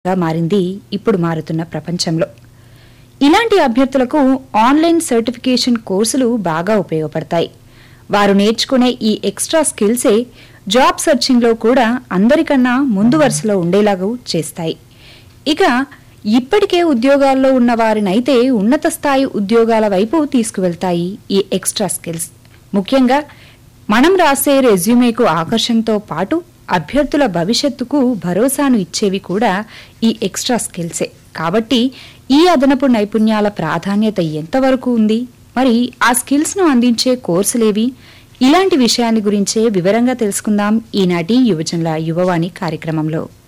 గా మారింది ఇప్పుడు మారుతున్న ప్రపంచంలో ఇలాంటి అభ్యర్థులకు ఆన్లైన్ సర్టిఫికేషన్ కోర్సులు బాగా ఉపయోగపడతాయి వారు నేర్చుకునే ఈ ఎక్స్ట్రా స్కిల్సే జాబ్ సెర్చింగ్లో కూడా అందరికన్నా ముందు వరుసలో ఉండేలాగా చేస్తాయి ఇక ఇప్పటికే ఉద్యోగాల్లో ఉన్న వారినైతే ఉన్నత స్థాయి ఉద్యోగాల వైపు తీసుకువెళ్తాయి ఈ ఎక్స్ట్రా స్కిల్స్ ముఖ్యంగా మనం రాసే రెజ్యూమేకు ఆకర్షణతో పాటు అభ్యర్థుల భవిష్యత్తుకు భరోసాను ఇచ్చేవి కూడా ఈ ఎక్స్ట్రా స్కిల్సే కాబట్టి ఈ అదనపు నైపుణ్యాల ప్రాధాన్యత ఎంతవరకు ఉంది మరి ఆ స్కిల్స్ను అందించే కోర్సులేవి ఇలాంటి విషయాన్ని గురించే వివరంగా తెలుసుకుందాం ఈనాటి యువజనుల యువవాణి కార్యక్రమంలో